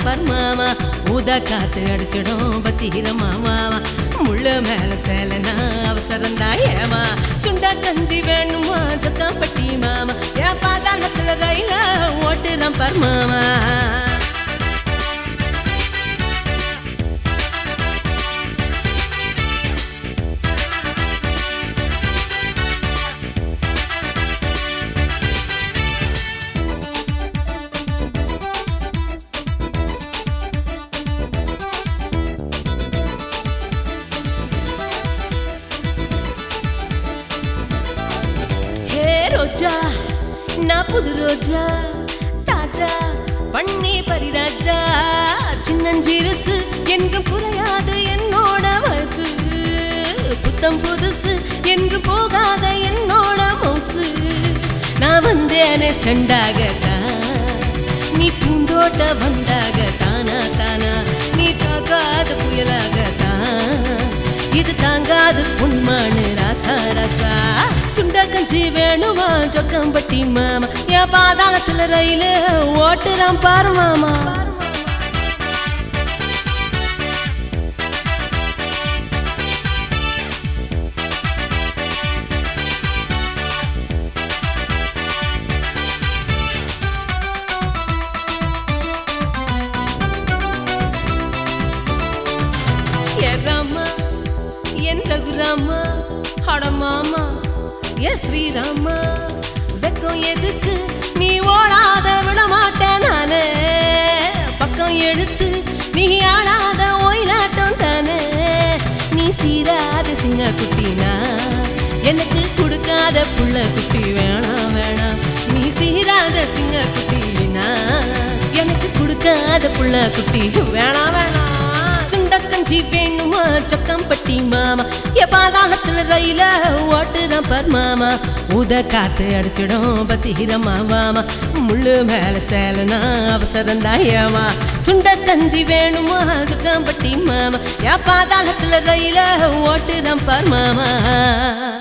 பார் மாமா ஊதா காத்து அடிச்சிடும் பத்திர மாமா முள்ளு மேல சேலனா அவசரம் ஏமா சுண்டா கஞ்சி வேணுமா ஜக்காம்பட்டி மாமா என் பாதாளத்துல ரயில ஓட்டுறான் பார் மாமா ஹே ரோஜா நான் புது ரோஜா தாஜா பண்ணி பரிராஜா சின்னஞ்சிறுசு என்றும் குறையாது என்னோட வயசு புத்தம் புதுசு என்று போகாத என்னோட மோசு நான் வந்தேனே செண்டாகத்தான் நீ பூந்தோட்ட வந்தாக தானா தானா நீ தாக்காத புயலாகத்தான் இது தாங்காது பொன்மானு ராசா ராசா சுண்ட கஞ்சி வேணுமா ஜொக்கம்பட்டி மாமா என் பாதாளத்துல ரயிலு ஓட்டுறான் பாரு மாமா ஏ ராமா என் ரகுராமா அட மாமா ஏ ஸ்ரீராமா வெக்கம் எதுக்கு நீ ஓடாத விட மாட்டேன் நானே பக்கம் எடுத்து நீ ஆடாத ஒயிலாட்டம் தானே நீ சீராத சிங்க குட்டினா எனக்கு கொடுக்காத புள்ள குட்டி வேணாம் வேணாம் நீ சீராத சிங்க குட்டினா எனக்கு கொடுக்காத புள்ள குட்டி வேணாம் வேணாம் சுண்டக்கஞ்சி வேணுமா சொக்கம்பட்டி மாமா என் பாதாளத்துல ரயில ஓட்டுறான் பார் மாமா உத காத்து அடிச்சிடும் பத்திரமா வாமா முள்ளு மேல சேலனா அவசரம் ஏமா சுண்டக்கஞ்சி வேணுமா சொக்கம்பட்டி மாமா என் பாதாளத்துல ரயில ஓட்டுறான் பார் மாமா